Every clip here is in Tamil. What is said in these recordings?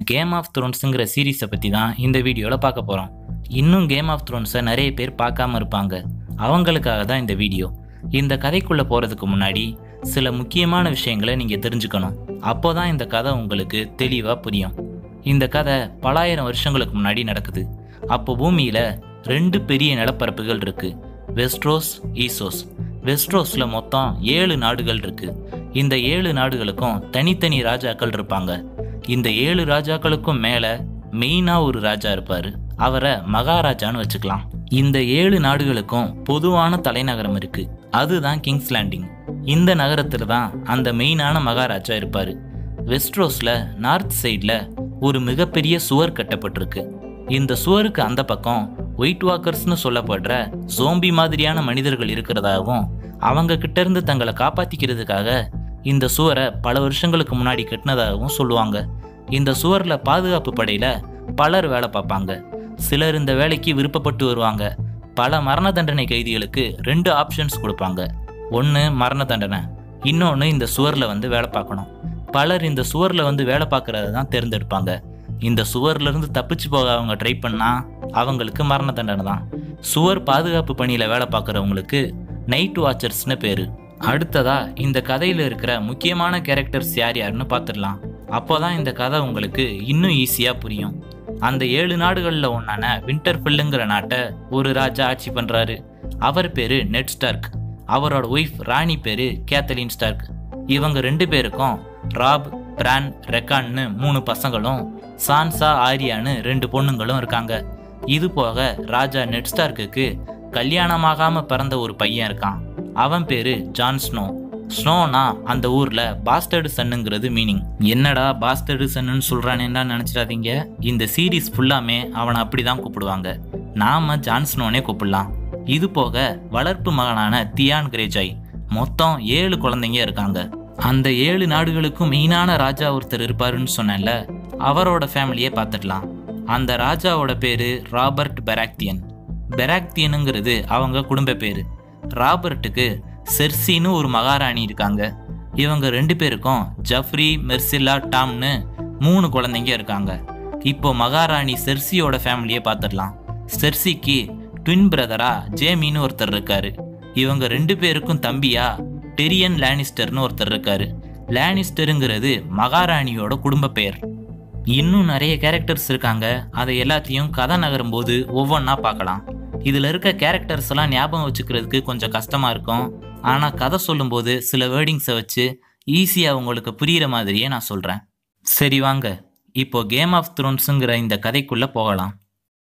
கேம் ஆஃப் த்ரோன்ஸுங்கிற சீரீஸை பற்றி தான் இந்த வீடியோவில் பார்க்க போகிறோம் இன்னும் கேம் ஆஃப் த்ரோன்ஸை நிறைய பேர் பார்க்காம இருப்பாங்க அவங்களுக்காக தான் இந்த வீடியோ இந்த கதைக்குள்ளே போகிறதுக்கு முன்னாடி சில முக்கியமான விஷயங்களை நீங்கள் தெரிஞ்சுக்கணும் அப்போ தான் இந்த கதை உங்களுக்கு தெளிவாக புரியும் இந்த கதை பலாயிரம் வருஷங்களுக்கு முன்னாடி நடக்குது அப்போ பூமியில் ரெண்டு பெரிய நிலப்பரப்புகள் இருக்கு வெஸ்ட்ரோஸ் ஈசோஸ் வெஸ்ட்ரோஸில் மொத்தம் ஏழு நாடுகள் இருக்கு இந்த ஏழு நாடுகளுக்கும் தனித்தனி ராஜாக்கள் இருப்பாங்க இந்த ஏழு ராஜாக்களுக்கும் மேலே மெயினாக ஒரு ராஜா இருப்பார் அவரை மகாராஜான்னு வச்சுக்கலாம் இந்த ஏழு நாடுகளுக்கும் பொதுவான தலைநகரம் இருக்கு அதுதான் கிங்ஸ் லேண்டிங் இந்த நகரத்தில் தான் அந்த மெயினான மகாராஜா இருப்பார் வெஸ்ட்ரோஸில் நார்த் சைடில் ஒரு மிகப்பெரிய சுவர் கட்டப்பட்டிருக்கு இந்த சுவருக்கு அந்த பக்கம் ஒயிட் வாக்கர்ஸ்னு சொல்லப்படுற ஜோம்பி மாதிரியான மனிதர்கள் இருக்கிறதாகவும் அவங்க கிட்ட இருந்து தங்களை காப்பாத்திக்கிறதுக்காக இந்த சுவரை பல வருஷங்களுக்கு முன்னாடி கட்டினதாகவும் சொல்லுவாங்க இந்த சுவர்ல பாதுகாப்பு படையில பலர் வேலை பார்ப்பாங்க சிலர் இந்த வேலைக்கு விருப்பப்பட்டு வருவாங்க பல மரண தண்டனை கைதிகளுக்கு ரெண்டு ஆப்ஷன்ஸ் கொடுப்பாங்க ஒன்று மரண தண்டனை இன்னொன்று இந்த சுவரில் வந்து வேலை பார்க்கணும் பலர் இந்த சுவரில் வந்து வேலை பார்க்கறத தான் தேர்ந்தெடுப்பாங்க இந்த சுவர்ல இருந்து தப்பிச்சு போக அவங்க ட்ரை பண்ணா அவங்களுக்கு மரண தண்டனை தான் சுவர் பாதுகாப்பு பணியில் வேலை பார்க்குறவங்களுக்கு நைட் வாட்சர்ஸ்னு பேர் அடுத்ததா இந்த கதையில் இருக்கிற முக்கியமான கேரக்டர்ஸ் யார் யாருன்னு பார்த்துடலாம் அப்போதான் இந்த கதை உங்களுக்கு இன்னும் ஈஸியாக புரியும் அந்த ஏழு நாடுகளில் ஒன்றான விண்டர்ஃபில்லுங்கிற நாட்டை ஒரு ராஜா ஆட்சி பண்ணுறாரு அவர் பேர் நெட் ஸ்டார்க் அவரோட ஒய்ஃப் ராணி பேர் கேத்தலின் ஸ்டார்க் இவங்க ரெண்டு பேருக்கும் ராப் பிரான் ரெக்கான்னு மூணு பசங்களும் சான்சா ஆரியான்னு ரெண்டு பொண்ணுங்களும் இருக்காங்க இது போக ராஜா நெட் ஸ்டார்க்குக்கு கல்யாணமாகாம பிறந்த ஒரு பையன் இருக்கான் அவன் பேரு ஜான் ஸ்னோ ஸ்னோனா அந்த ஊர்ல பாஸ்டர்டு சன்னுங்கிறது மீனிங் என்னடா பாஸ்டர்டு சன்னுன்னு சொல்றானேன்னா நினைச்சிடாதீங்க இந்த சீரீஸ் ஃபுல்லாமே அவனை அப்படிதான் கூப்பிடுவாங்க நாம ஜான் ஸ்னோனே கூப்பிடலாம் இது போக வளர்ப்பு மகனான தியான் கிரேஜாய் மொத்தம் ஏழு குழந்தைங்க இருக்காங்க அந்த ஏழு நாடுகளுக்கும் மெயினான ராஜா ஒருத்தர் இருப்பாருன்னு சொன்னேன்ல அவரோட ஃபேமிலியே பார்த்துடலாம் அந்த ராஜாவோட பேரு ராபர்ட் பெராக்தியன் பெராக்தியனுங்கிறது அவங்க குடும்ப பேரு ராபர்ட்டுக்கு செர்சின்னு ஒரு மகாராணி இருக்காங்க இவங்க ரெண்டு பேருக்கும் ஜஃப்ரி மெர்சில்லா டாம்னு மூணு குழந்தைங்க இருக்காங்க இப்போ மகாராணி செர்சியோட ஃபேமிலியை பார்த்துடலாம் செர்சிக்கு ட்வின் பிரதரா ஜேமின்னு ஒருத்தர் இருக்காரு இவங்க ரெண்டு பேருக்கும் தம்பியா டெரியன் லேனிஸ்டர்னு ஒருத்தர் இருக்காரு லேனிஸ்டருங்கிறது மகாராணியோட குடும்ப பெயர் இன்னும் நிறைய கேரக்டர்ஸ் இருக்காங்க அதை எல்லாத்தையும் கதை நகரும் போது ஒவ்வொன்றா பார்க்கலாம் இதில் இருக்க கேரக்டர்ஸ் எல்லாம் ஞாபகம் வச்சுக்கிறதுக்கு கொஞ்சம் கஷ்டமா இருக்கும் ஆனால் கதை சொல்லும்போது சில வேர்டிங்ஸை வச்சு ஈஸியாக உங்களுக்கு புரிகிற மாதிரியே நான் சொல்கிறேன் சரி வாங்க இப்போ கேம் ஆஃப் த்ரோன்ஸுங்கிற இந்த கதைக்குள்ளே போகலாம்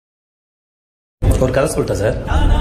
ஒரு கதை சொல்லிட்டா சார்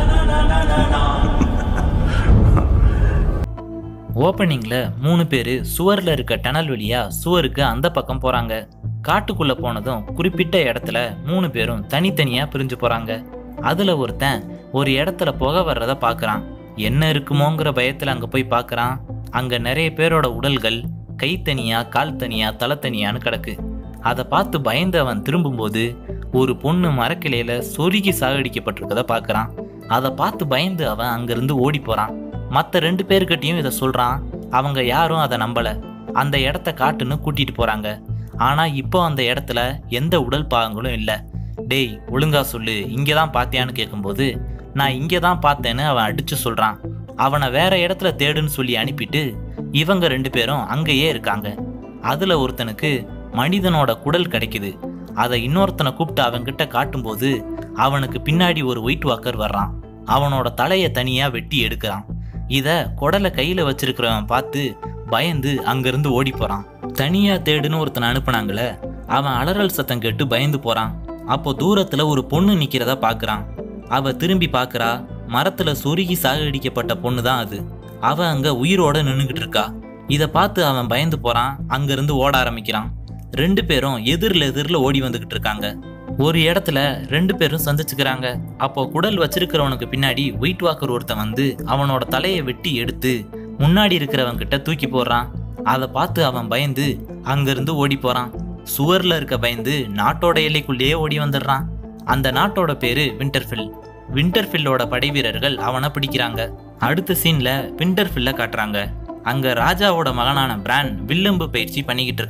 ஓப்பனிங்கில் மூணு பேர் சுவரில் இருக்க டனல் வழியா சுவருக்கு அந்த பக்கம் போகிறாங்க காட்டுக்குள்ளே போனதும் குறிப்பிட்ட இடத்துல மூணு பேரும் தனித்தனியாக பிரிஞ்சு போகிறாங்க அதில் ஒருத்தன் ஒரு இடத்துல புகை வர்றத பார்க்குறான் என்ன இருக்குமோங்கிற பயத்தில் அங்கே போய் பார்க்குறான் அங்கே நிறைய பேரோட உடல்கள் கை தனியா கால் தனியா தலை தனியான்னு கிடக்கு அதை பார்த்து பயந்து அவன் திரும்பும்போது ஒரு பொண்ணு மரக்கிளையில சொருகி சாகடிக்கப்பட்டிருக்கத பார்க்குறான் அதை பார்த்து பயந்து அவன் அங்கிருந்து ஓடி போகிறான் மற்ற ரெண்டு பேர்கிட்டயும் இதை சொல்கிறான் அவங்க யாரும் அதை நம்பலை அந்த இடத்த காட்டுன்னு கூட்டிட்டு போகிறாங்க ஆனால் இப்போ அந்த இடத்துல எந்த உடல் பாகங்களும் இல்லை டேய் ஒழுங்கா சொல்லு இங்கே தான் பார்த்தியான்னு கேட்கும்போது நான் இங்கே தான் பார்த்தேன்னு அவன் அடிச்சு சொல்கிறான் அவனை வேற இடத்துல தேடுன்னு சொல்லி அனுப்பிட்டு இவங்க ரெண்டு பேரும் அங்கேயே இருக்காங்க அதில் ஒருத்தனுக்கு மனிதனோட குடல் கிடைக்குது அதை இன்னொருத்தனை கூப்பிட்டு அவன்கிட்ட காட்டும்போது அவனுக்கு பின்னாடி ஒரு ஒயிட் வாக்கர் வர்றான் அவனோட தலையை தனியாக வெட்டி எடுக்கிறான் இதை குடலை கையில் வச்சிருக்கிறவன் பார்த்து பயந்து அங்கிருந்து ஓடி போகிறான் தனியாக தேடுன்னு ஒருத்தனை அனுப்புனாங்களே அவன் அலறல் சத்தம் கேட்டு பயந்து போகிறான் அப்போ தூரத்தில் ஒரு பொண்ணு நிற்கிறத பார்க்குறான் அவ திரும்பி பார்க்குறா மரத்தில் சொருகி சாகடிக்கப்பட்ட பொண்ணு தான் அது அவ அங்கே உயிரோட நின்றுக்கிட்டு இருக்கா இதை பார்த்து அவன் பயந்து போகிறான் அங்கேருந்து ஓட ஆரம்பிக்கிறான் ரெண்டு பேரும் எதிரில் எதிரில் ஓடி வந்துக்கிட்டு இருக்காங்க ஒரு இடத்துல ரெண்டு பேரும் சந்திச்சுக்கிறாங்க அப்போ குடல் வச்சிருக்கிறவனுக்கு பின்னாடி ஒயிட் வாக்கர் ஒருத்தன் வந்து அவனோட தலையை வெட்டி எடுத்து முன்னாடி இருக்கிறவன் கிட்ட தூக்கி போடுறான் அதை பார்த்து அவன் பயந்து அங்கிருந்து ஓடி போறான் சுவர்ல இருக்க பயந்து நாட்டோட எல்லைக்குள்ளேயே ஓடி வந்துடுறான் அந்த நாட்டோட பேரு விண்டர்ஃபில் விண்டர்ஃபில்லோட படை வீரர்கள் அவனை பிடிக்கிறாங்க அடுத்த சீன்ல விண்டர்ஃபில்ல காட்டுறாங்க அங்க ராஜாவோட மகனான பிரான் வில்லம்பு பயிற்சி பண்ணிக்கிட்டு இருக்கான்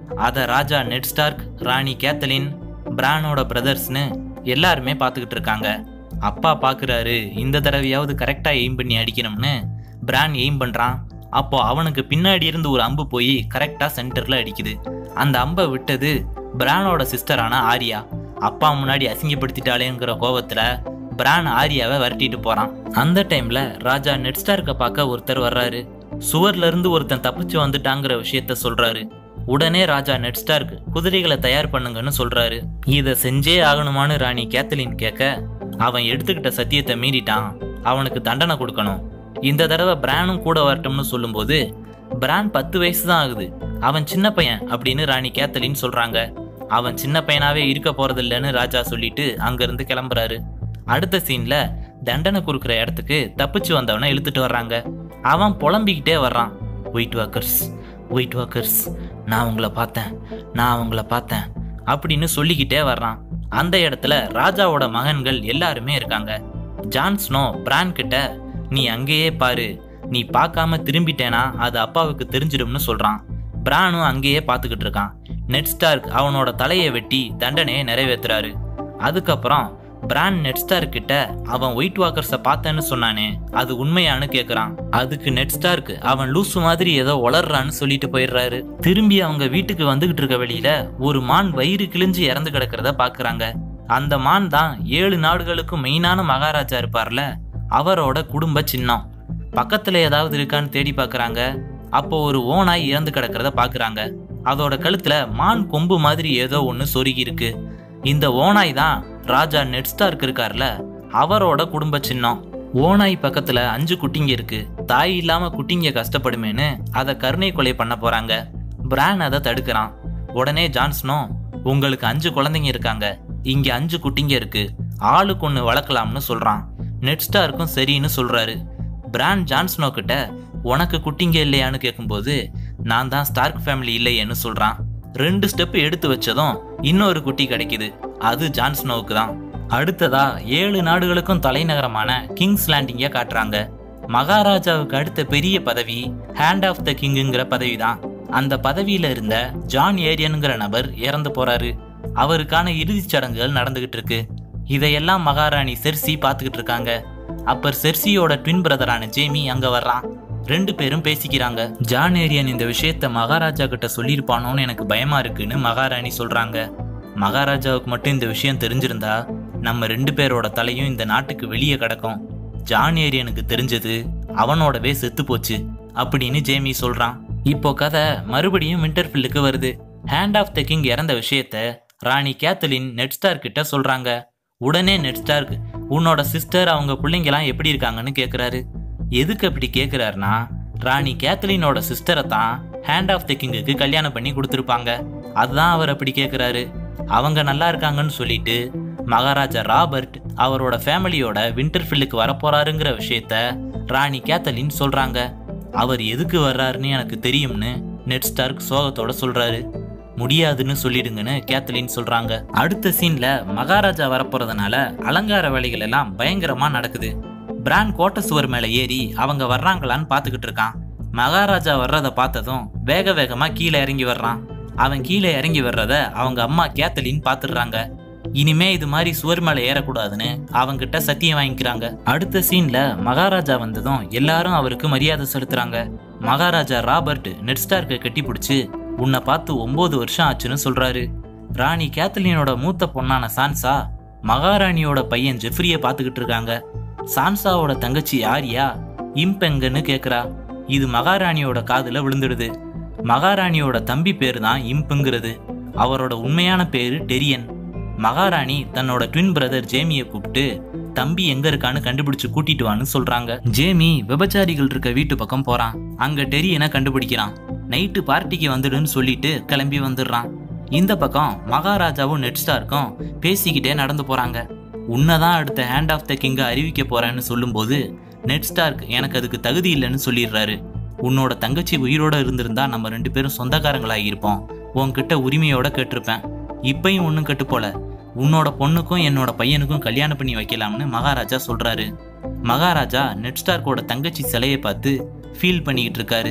அதை ராஜா நெட் ஸ்டார்க் ராணி கேத்தலின் பிரானோட பிரதர்ஸ்னு எல்லாருமே பார்த்துக்கிட்டு இருக்காங்க அப்பா பார்க்குறாரு இந்த தடவையாவது கரெக்டாக எய்ம் பண்ணி அடிக்கணும்னு பிரான் எய்ம் பண்ணுறான் அப்போ அவனுக்கு பின்னாடி இருந்து ஒரு அம்பு போய் கரெக்டாக சென்டரில் அடிக்குது அந்த அம்பை விட்டது பிரானோட சிஸ்டரான ஆரியா அப்பா முன்னாடி அசிங்கப்படுத்திட்டாளேங்கிற கோவத்தில் பிரான் ஆரியாவை விரட்டிட்டு போகிறான் அந்த டைமில் ராஜா நெட்ஸ்டார்க்கை பார்க்க ஒருத்தர் வர்றாரு சுவர்ல இருந்து ஒருத்தன் தப்பிச்சு வந்துட்டாங்கிற விஷயத்த சொல்றாரு உடனே ராஜா நெட்ஸ்டார்க் குதிரைகளை தயார் பண்ணுங்கன்னு சொல்றாரு இதை செஞ்சே ஆகணுமான்னு ராணி கேத்தலின் கேட்க அவன் எடுத்துக்கிட்ட சத்தியத்தை மீறிட்டான் அவனுக்கு தண்டனை கொடுக்கணும் இந்த தடவை பிரானும் கூட வரட்டும்னு சொல்லும்போது பிரான் பத்து வயசு தான் ஆகுது அவன் சின்ன பையன் அப்படின்னு ராணி கேத்தலின் சொல்றாங்க அவன் சின்ன பையனாவே இருக்க போறதில்லைன்னு ராஜா சொல்லிட்டு அங்கிருந்து கிளம்புறாரு அடுத்த சீன்ல தண்டனை கொடுக்குற இடத்துக்கு தப்பிச்சு வந்தவனை இழுத்துட்டு வர்றாங்க அவன் புலம்பிக்கிட்டே வர்றான் ஒயிட் வாக்கர்ஸ் ஒயிட் வாக்கர்ஸ் நான் உங்களை பார்த்தேன் நான் உங்களை பார்த்தேன் அப்படின்னு சொல்லிக்கிட்டே வர்றான் அந்த இடத்துல ராஜாவோட மகன்கள் எல்லாருமே இருக்காங்க ஜான் ஸ்னோ பிரான் கிட்ட நீ அங்கேயே பாரு நீ பார்க்காம திரும்பிட்டேனா அது அப்பாவுக்கு தெரிஞ்சிடும்னு சொல்றான் பிரானும் அங்கேயே பார்த்துக்கிட்டு இருக்கான் நெட் ஸ்டார்க் அவனோட தலையை வெட்டி தண்டனையை நிறைவேத்துறாரு அதுக்கப்புறம் பிரான் நெட்ஸ்டார் கிட்ட அவன் ஒயிட் வாக்கர்ஸை பார்த்தேன்னு சொன்னானே அது உண்மையான்னு கேக்குறான் அதுக்கு நெட்ஸ்டார்க்கு அவன் லூசு மாதிரி ஏதோ வளர்றான்னு சொல்லிட்டு போயிடுறாரு திரும்பி அவங்க வீட்டுக்கு வந்துகிட்டு இருக்க வெளியில ஒரு மான் வயிறு கிழிஞ்சு இறந்து கிடக்கிறத பாக்குறாங்க அந்த மான் தான் ஏழு நாடுகளுக்கும் மெயினான மகாராஜா இருப்பார்ல அவரோட குடும்ப சின்னம் பக்கத்துல ஏதாவது இருக்கான்னு தேடி பார்க்கறாங்க அப்போ ஒரு ஓனாய் இறந்து கிடக்கிறத பாக்குறாங்க அதோட கழுத்துல மான் கொம்பு மாதிரி ஏதோ ஒன்று சொருகி இருக்கு இந்த ஓனாய் தான் ராஜா நெட்ஸ்டார்க் இருக்கார்ல அவரோட குடும்ப சின்னம் ஓனாய் பக்கத்துல அஞ்சு குட்டிங்க இருக்கு தாய் இல்லாம குட்டிங்க கஷ்டப்படுமேன்னு அதை கருணை கொலை பண்ண போறாங்க பிரான் அதை தடுக்கிறான் உடனே ஜான்ஸ்னோ உங்களுக்கு அஞ்சு குழந்தைங்க இருக்காங்க இங்க அஞ்சு குட்டிங்க இருக்கு ஆளுக்கு ஒன்று வளர்க்கலாம்னு சொல்றான் நெட்ஸ்டாருக்கும் சரின்னு சொல்றாரு பிரான் ஜான்ஸ்னோ கிட்ட உனக்கு குட்டிங்க இல்லையான்னு கேட்கும்போது நான் தான் ஸ்டார்க் ஃபேமிலி இல்லையேன்னு சொல்றான் ரெண்டு ஸ்டெப் எடுத்து வச்சதும் இன்னொரு குட்டி கிடைக்குது அது ஜான்ஸ்னோவுக்கு தான் அடுத்ததா ஏழு நாடுகளுக்கும் தலைநகரமான கிங்ஸ் லேண்டிங்கை காட்டுறாங்க மகாராஜாவுக்கு அடுத்த பெரிய பதவி ஹேண்ட் ஆஃப் த கிங்குங்கிற பதவி தான் அந்த பதவியில இருந்த ஜான் ஏரியனுங்கிற நபர் இறந்து போறாரு அவருக்கான இறுதிச் சடங்குகள் நடந்துகிட்டு இருக்கு இதையெல்லாம் மகாராணி செர்சி பார்த்துக்கிட்டு இருக்காங்க அப்பர் செர்சியோட ட்வின் பிரதரான ஜேமி அங்க வர்றான் ரெண்டு பேரும் பேசிக்கிறாங்க ஜான் ஏரியன் இந்த விஷயத்த மகாராஜா கிட்ட சொல்லியிருப்பானோன்னு எனக்கு பயமா இருக்குன்னு மகாராணி சொல்றாங்க மகாராஜாவுக்கு மட்டும் இந்த விஷயம் தெரிஞ்சிருந்தா நம்ம ரெண்டு பேரோட தலையும் இந்த நாட்டுக்கு வெளியே கிடக்கும் ஜான் ஏரியனுக்கு தெரிஞ்சது அவனோடவே செத்து போச்சு அப்படின்னு ஜேமி சொல்றான் இப்போ கதை மறுபடியும் விண்டர்ஃபில்லுக்கு வருது ஹேண்ட் ஆஃப் த கிங் இறந்த விஷயத்த ராணி கேத்தலின் நெட்ஸ்டார் கிட்ட சொல்றாங்க உடனே நெட்ஸ்டார்க் உன்னோட சிஸ்டர் அவங்க பிள்ளைங்கலாம் எப்படி இருக்காங்கன்னு கேக்குறாரு எதுக்கு அப்படி கேக்குறாருன்னா ராணி கேத்தலினோட சிஸ்டரை தான் ஹேண்ட் ஆஃப் த கிங்குக்கு கல்யாணம் பண்ணி கொடுத்துருப்பாங்க அதுதான் அவர் அப்படி கேக்குறாரு அவங்க நல்லா இருக்காங்கன்னு சொல்லிட்டு மகாராஜா ராபர்ட் அவரோட ஃபேமிலியோட விண்டர்ஃபில்லுக்கு வரப்போறாருங்கிற விஷயத்த ராணி கேத்தலின் சொல்றாங்க அவர் எதுக்கு வர்றாருன்னு எனக்கு தெரியும்னு நெட் ஸ்டார்க் சோகத்தோட சொல்றாரு முடியாதுன்னு சொல்லிடுங்கன்னு கேத்தலின் சொல்றாங்க அடுத்த சீன்ல மகாராஜா வரப்போறதுனால அலங்கார வேலைகள் எல்லாம் பயங்கரமா நடக்குது பிரான் கோட்டை சுவர் மேல ஏறி அவங்க வர்றாங்களான்னு பார்த்துக்கிட்டு இருக்கான் மகாராஜா வர்றதை பார்த்ததும் வேக வேகமா கீழே இறங்கி வர்றான் அவன் கீழே இறங்கி வர்றத அவங்க அம்மா கேத்தலின் பார்த்துடுறாங்க இனிமே இது மாதிரி சுவர் மேல ஏறக்கூடாதுன்னு அவங்கிட்ட சத்தியம் வாங்கிக்கிறாங்க அடுத்த சீன்ல மகாராஜா வந்ததும் எல்லாரும் அவருக்கு மரியாதை செலுத்துறாங்க மகாராஜா ராபர்ட் நெட்ஸ்டார்க்கை கட்டி பிடிச்சு உன்னை பார்த்து ஒன்பது வருஷம் ஆச்சுன்னு சொல்றாரு ராணி கேத்தலினோட மூத்த பொண்ணான சான்சா மகாராணியோட பையன் ஜெஃப்ரியை பார்த்துக்கிட்டு இருக்காங்க சான்சாவோட தங்கச்சி ஆரியா இம்பெங்கன்னு கேக்குறா இது மகாராணியோட காதுல விழுந்துடுது மகாராணியோட தம்பி பேர் தான் இம்புங்கிறது அவரோட உண்மையான பேரு டெரியன் மகாராணி தன்னோட ட்வின் பிரதர் ஜேமியை கூப்பிட்டு தம்பி எங்க இருக்கான்னு கண்டுபிடிச்சு கூட்டிட்டு வான்னு சொல்றாங்க ஜேமி விபச்சாரிகள் இருக்க வீட்டு பக்கம் போறான் அங்க டெரியனை கண்டுபிடிக்கிறான் நைட்டு பார்ட்டிக்கு வந்துடுன்னு சொல்லிட்டு கிளம்பி வந்துடுறான் இந்த பக்கம் மகாராஜாவும் நெட்ஸ்டார்க்கும் பேசிக்கிட்டே நடந்து போறாங்க உன்னதான் அடுத்த ஹேண்ட் ஆஃப் த கிங்கை அறிவிக்க போறேன்னு சொல்லும்போது நெட்ஸ்டார்க் எனக்கு அதுக்கு தகுதி இல்லைன்னு சொல்லிடுறாரு உன்னோட தங்கச்சி உயிரோட இருந்திருந்தா நம்ம ரெண்டு பேரும் சொந்தக்காரங்களாக இருப்போம் உன்கிட்ட உரிமையோட கேட்டிருப்பேன் இப்பயும் ஒன்றும் கெட்டு போல உன்னோட பொண்ணுக்கும் என்னோட பையனுக்கும் கல்யாணம் பண்ணி வைக்கலாம்னு மகாராஜா சொல்றாரு மகாராஜா நெட்ஸ்டார்க்கோட தங்கச்சி சிலையை பார்த்து ஃபீல் பண்ணிக்கிட்டு இருக்காரு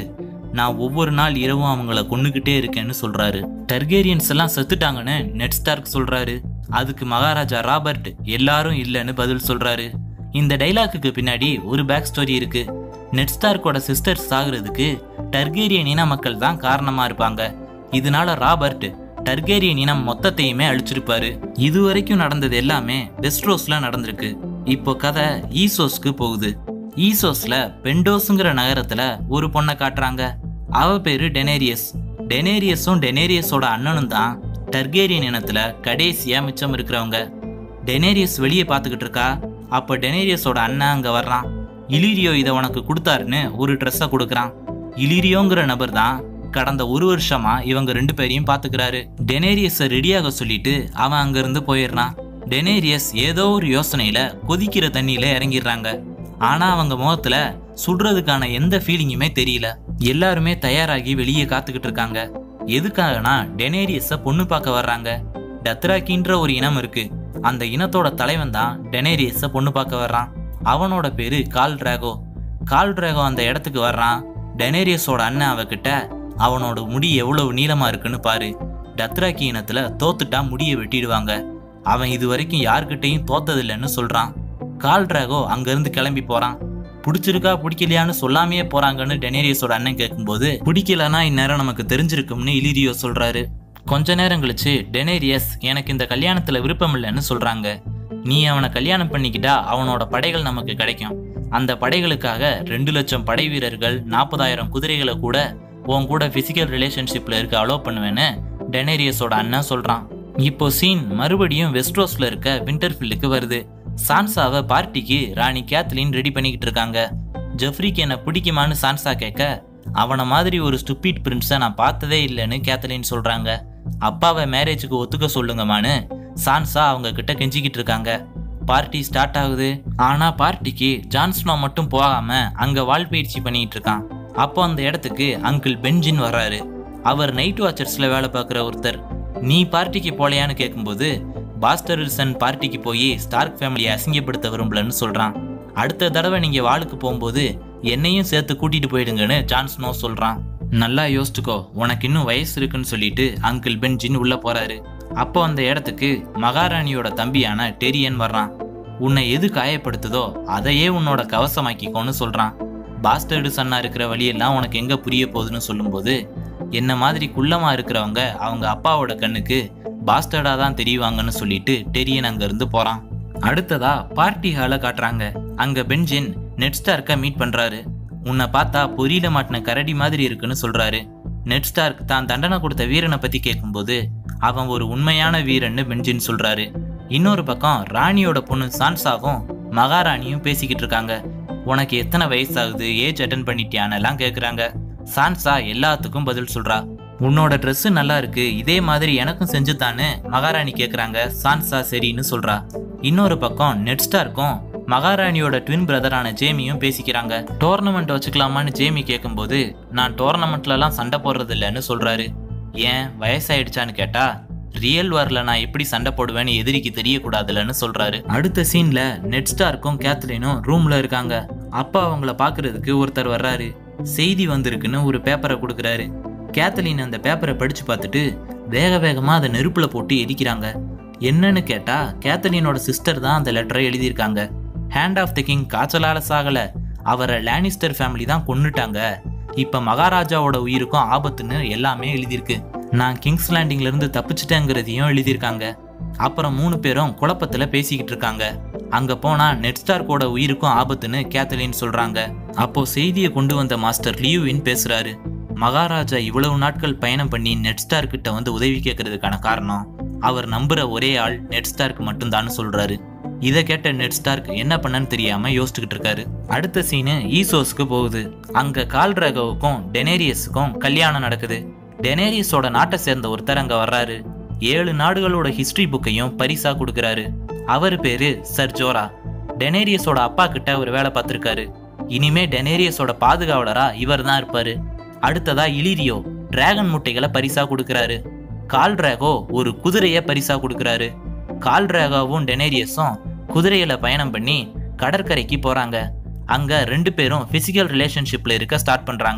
நான் ஒவ்வொரு நாள் இரவும் அவங்கள கொன்னுக்கிட்டே இருக்கேன்னு சொல்றாரு டர்கேரியன்ஸ் எல்லாம் செத்துட்டாங்கன்னு நெட் ஸ்டார்க் சொல்றாரு அதுக்கு மகாராஜா ராபர்ட் எல்லாரும் இல்லைன்னு பதில் சொல்றாரு இந்த டைலாக்குக்கு பின்னாடி ஒரு பேக் ஸ்டோரி இருக்கு நெட் ஸ்டார்க்கோட சிஸ்டர் சாகுறதுக்கு டர்கேரியன் இன மக்கள் தான் காரணமா இருப்பாங்க இதனால ராபர்ட் டர்கேரியன் இனம் மொத்தத்தையுமே அழிச்சிருப்பாரு இது வரைக்கும் நடந்தது எல்லாமே வெஸ்ட்ரோஸ்ல நடந்திருக்கு இப்போ கதை ஈசோஸ்க்கு போகுது ஈசோஸ்ல பெண்டோஸ்ங்கிற நகரத்துல ஒரு பொண்ணை காட்டுறாங்க அவ பேரு டெனேரியஸ் டெனேரியஸும் டெனேரியஸோட அண்ணனும் தான் டர்கேரியன் இனத்துல கடைசியா மிச்சம் இருக்கிறவங்க டெனேரியஸ் வெளியே பார்த்துக்கிட்டு இருக்கா அப்ப டெனேரியஸோட அண்ணன் அங்க வர்றான் இலிரியோ இதை உனக்கு கொடுத்தாருன்னு ஒரு ட்ரெஸ்ஸை கொடுக்குறான் இலிரியோங்கிற நபர் தான் கடந்த ஒரு வருஷமா இவங்க ரெண்டு பேரையும் பாத்துக்கிறாரு டெனேரியஸை ரெடியாக சொல்லிட்டு அவன் அங்கிருந்து போயிடுறான் டெனேரியஸ் ஏதோ ஒரு யோசனையில கொதிக்கிற தண்ணியில இறங்கிடுறாங்க ஆனா அவங்க முகத்துல சுடுறதுக்கான எந்த ஃபீலிங்குமே தெரியல எல்லாருமே தயாராகி வெளியே காத்துக்கிட்டு இருக்காங்க எதுக்காகனா டெனேரியஸை பொண்ணு பார்க்க வர்றாங்க டத்ராக்கின்ற ஒரு இனம் இருக்கு அந்த இனத்தோட தலைவன் தான் டெனேரியஸை பொண்ணு பார்க்க வர்றான் அவனோட பேரு கால் டிராகோ கால் டிராகோ அந்த இடத்துக்கு வர்றான் டெனேரியஸோட அண்ணன் அவகிட்ட அவனோட முடி எவ்வளவு நீளமா இருக்குன்னு பாரு டத்ராக்கி இனத்துல தோத்துட்டா முடியை வெட்டிடுவாங்க அவன் இது வரைக்கும் யார்கிட்டயும் தோத்ததில்லைன்னு சொல்றான் கால் டிராகோ அங்கிருந்து கிளம்பி போறான் பிடிச்சிருக்கா பிடிக்கலையான்னு சொல்லாமையே போறாங்கன்னு டெனேரியஸோட அண்ணன் கேட்கும்போது பிடிக்கலனா இந்நேரம் நமக்கு தெரிஞ்சிருக்கும்னு இலிரியோ சொல்றாரு கொஞ்ச நேரம் கழிச்சு டெனேரியஸ் எனக்கு இந்த கல்யாணத்துல விருப்பம் இல்லைன்னு சொல்றாங்க நீ அவனை கல்யாணம் பண்ணிக்கிட்டா அவனோட படைகள் நமக்கு கிடைக்கும் அந்த படைகளுக்காக ரெண்டு லட்சம் படை வீரர்கள் நாற்பதாயிரம் குதிரைகளை கூட உன் கூட பிசிக்கல் ரிலேஷன்ஷிப்ல இருக்க அலோவ் பண்ணுவேன்னு டெனேரியஸோட அண்ணன் சொல்றான் இப்போ சீன் மறுபடியும் வெஸ்ட்ரோஸ்ல இருக்க விண்டர்ஃபீல்டுக்கு வருது சான்சாவை பார்ட்டிக்கு ராணி கேத்லின் ரெடி பண்ணிக்கிட்டு இருக்காங்க ஜெஃப்ரிக்கு என்ன பிடிக்குமான்னு சான்சா கேட்க அவனை மாதிரி ஒரு ஸ்டூபிட் பிரின்ஸை நான் பார்த்ததே இல்லைன்னு கேத்தலின் சொல்றாங்க அப்பாவை மேரேஜுக்கு ஒத்துக்க சொல்லுங்கம்மான்னு சான்சா அவங்க கிட்ட கெஞ்சிக்கிட்டு இருக்காங்க பார்ட்டி ஸ்டார்ட் ஆகுது ஆனா பார்ட்டிக்கு ஜான்ஸ்னோ மட்டும் போகாம அங்க வால் பயிற்சி பண்ணிட்டு இருக்கான் அப்போ அந்த இடத்துக்கு அங்கிள் பென்ஜின் வர்றாரு அவர் நைட் வாட்சர்ஸ்ல வேலை பார்க்குற ஒருத்தர் நீ பார்ட்டிக்கு போலையான்னு கேட்கும்போது பாஸ்டரிசன் பார்ட்டிக்கு போய் ஸ்டார்க் ஃபேமிலியை அசிங்கப்படுத்த விரும்பலன்னு சொல்றான் அடுத்த தடவை நீங்க வாளுக்கு போகும்போது என்னையும் சேர்த்து கூட்டிட்டு போயிடுங்கன்னு ஜான்ஸ்னோ சொல்றான் நல்லா யோசிச்சுக்கோ உனக்கு இன்னும் வயசு இருக்குன்னு சொல்லிட்டு அங்கிள் பென்ஜின் உள்ள போறாரு அப்போ அந்த இடத்துக்கு மகாராணியோட தம்பியான டெரியன் வர்றான் உன்னை எது காயப்படுத்துதோ அதையே உன்னோட கவசமாக்கிக்கோன்னு சொல்றான் பாஸ்டர்டு சன்னா இருக்கிற வழியெல்லாம் உனக்கு எங்க புரிய போகுதுன்னு சொல்லும்போது என்ன மாதிரி குள்ளமா இருக்கிறவங்க அவங்க அப்பாவோட கண்ணுக்கு பாஸ்டர்டா தான் தெரியுவாங்கன்னு சொல்லிட்டு டெரியன் அங்க இருந்து போறான் அடுத்ததா பார்ட்டி ஹாலை காட்டுறாங்க அங்க பென்ஜின் நெட்ஸ்டார்க்க மீட் பண்றாரு உன்னை பார்த்தா பொரியல மாட்டின கரடி மாதிரி இருக்குன்னு சொல்றாரு நெட்ஸ்டார்க் தான் தண்டனை கொடுத்த வீரனை பத்தி கேட்கும்போது அவன் ஒரு உண்மையான வீரன்னு பென்ஜின் சொல்றாரு இன்னொரு பக்கம் ராணியோட பொண்ணு சான்சாவும் மகாராணியும் பேசிக்கிட்டு இருக்காங்க உனக்கு எத்தனை வயசாகுது ஏஜ் அட்டன் பண்ணிட்டியான்னு எல்லாம் கேக்குறாங்க சான்சா எல்லாத்துக்கும் பதில் சொல்றா உன்னோட Dress நல்லா இருக்கு இதே மாதிரி எனக்கும் செஞ்சுதான்னு மகாராணி கேக்குறாங்க சான்சா சரின்னு சொல்றா இன்னொரு பக்கம் நெட்ஸ்டார்க்கும் மகாராணியோட ட்வின் பிரதரான ஜேமியும் பேசிக்கிறாங்க டோர்னமெண்ட் வச்சுக்கலாமான்னு ஜேமி கேட்கும்போது நான் டோர்னமெண்ட்லலாம் சண்டை போடுறது இல்லைன்னு சொல்றாரு ஏன் வயசாயிடுச்சான்னு கேட்டா ரியல் வார்ல நான் எப்படி சண்டை போடுவேன்னு எதிரிக்கு தெரியக்கூடாதுலன்னு சொல்றாரு அடுத்த சீன்ல நெட்ஸ்டார்க்கும் கேத்லினும் ரூம்ல இருக்காங்க அப்பா அவங்கள பாக்குறதுக்கு ஒருத்தர் வர்றாரு செய்தி வந்திருக்குன்னு ஒரு பேப்பரை கொடுக்குறாரு கேத்தலின் அந்த பேப்பரை படிச்சு பார்த்துட்டு வேக வேகமா அதை நெருப்புல போட்டு எரிக்கிறாங்க என்னன்னு கேட்டா கேத்தலினோட சிஸ்டர் தான் அந்த லெட்டரை எழுதியிருக்காங்க ஹேண்ட் ஆஃப் த கிங் காய்ச்சலால சாகல அவரை லானிஸ்டர் ஃபேமிலி தான் கொன்னுட்டாங்க இப்ப மகாராஜாவோட உயிருக்கும் ஆபத்துன்னு எல்லாமே எழுதியிருக்கு நான் கிங்ஸ் லேண்டிங்ல இருந்து தப்பிச்சிட்டேங்கிறதையும் எழுதியிருக்காங்க அப்புறம் மூணு பேரும் குழப்பத்துல பேசிக்கிட்டு இருக்காங்க அங்க போனா நெட்ஸ்டார்க்கோட உயிருக்கும் ஆபத்துன்னு கேத்தலின் சொல்றாங்க அப்போ செய்தியை கொண்டு வந்த மாஸ்டர் லியூவின் பேசுறாரு மகாராஜா இவ்வளவு நாட்கள் பயணம் பண்ணி நெட்ஸ்டார் கிட்ட வந்து உதவி கேட்கறதுக்கான காரணம் அவர் நம்புற ஒரே ஆள் நெட்ஸ்டார்க்கு மட்டும்தான்னு சொல்றாரு இதை கேட்ட நெட்ஸ்டார்க் என்ன பண்ணன்னு தெரியாம யோசிச்சுக்கிட்டு இருக்காரு அடுத்த சீனு ஈசோஸ்க்கு போகுது அங்க கால்ரகோவுக்கும் டெனேரியஸுக்கும் கல்யாணம் நடக்குது டெனேரியஸோட நாட்டை சேர்ந்த ஒருத்தர் அங்க வர்றாரு ஏழு நாடுகளோட ஹிஸ்டரி புக்கையும் பரிசா கொடுக்கறாரு அவர் பேரு சர் ஜோரா டெனேரியஸோட அப்பா கிட்ட ஒரு வேலை பார்த்திருக்காரு இனிமே டெனேரியஸோட பாதுகாவலரா இவர் தான் இருப்பாரு அடுத்ததா இலிரியோ டிராகன் முட்டைகளை பரிசா கொடுக்கறாரு கால் டிராகோ ஒரு குதிரைய பரிசா கொடுக்கறாரு கால் டிராகோவும் டெனேரியஸும் குதிரையில பயணம் பண்ணி கடற்கரைக்கு போறாங்க அங்க ரெண்டு பேரும் பிசிக்கல் ரிலேஷன்ஷிப்ல இருக்க ஸ்டார்ட் பண்றாங்க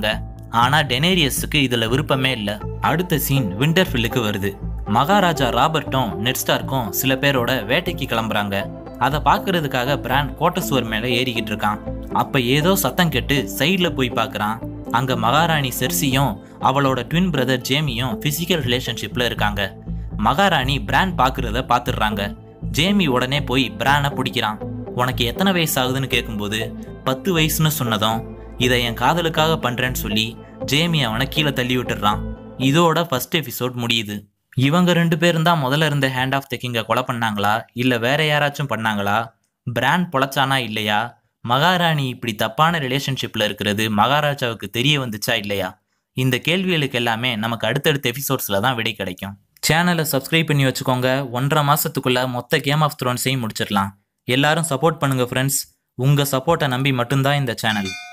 ஆனா டெனேரியஸுக்கு இதுல விருப்பமே இல்ல அடுத்த சீன் விண்டர்ஃபில்லுக்கு வருது மகாராஜா ராபர்ட்டும் நெட்ஸ்டார்க்கும் சில பேரோட வேட்டைக்கு கிளம்புறாங்க அதை பார்க்கறதுக்காக பிரான் கோட்டை சுவர் மேல ஏறிக்கிட்டு இருக்கான் அப்ப ஏதோ சத்தம் கேட்டு சைடுல போய் பார்க்கறான் அங்க மகாராணி செர்சியும் அவளோட ட்வின் பிரதர் ஜேமியும் பிசிக்கல் ரிலேஷன்ஷிப்ல இருக்காங்க மகாராணி பிரான் பார்க்கறத பார்த்துடுறாங்க ஜேமி உடனே போய் பிரானை பிடிக்கிறான் உனக்கு எத்தனை வயசு ஆகுதுன்னு கேட்கும்போது பத்து வயசுன்னு சொன்னதும் இதை என் காதலுக்காக பண்றேன்னு சொல்லி ஜேமி அவனை கீழே தள்ளி விட்டுறான் இதோட ஃபர்ஸ்ட் எபிசோட் முடியுது இவங்க ரெண்டு பேரும் தான் முதல்ல இருந்த ஹேண்ட் ஆஃப் த கிங்கை கொலை பண்ணாங்களா இல்லை வேற யாராச்சும் பண்ணாங்களா பிராண்ட் பொழைச்சானா இல்லையா மகாராணி இப்படி தப்பான ரிலேஷன்ஷிப்ல இருக்கிறது மகாராஜாவுக்கு தெரிய வந்துச்சா இல்லையா இந்த கேள்விகளுக்கு எல்லாமே நமக்கு அடுத்தடுத்த எபிசோட்ஸில் தான் விடை கிடைக்கும் சேனலை சப்ஸ்கிரைப் பண்ணி வச்சுக்கோங்க ஒன்றரை மாசத்துக்குள்ள மொத்த கேம் ஆஃப் த்ரோன்ஸையும் முடிச்சிடலாம் எல்லாரும் சப்போர்ட் பண்ணுங்க ஃப்ரெண்ட்ஸ் உங்க சப்போர்ட்டை நம்பி மட்டும்தான் இந்த சேனல்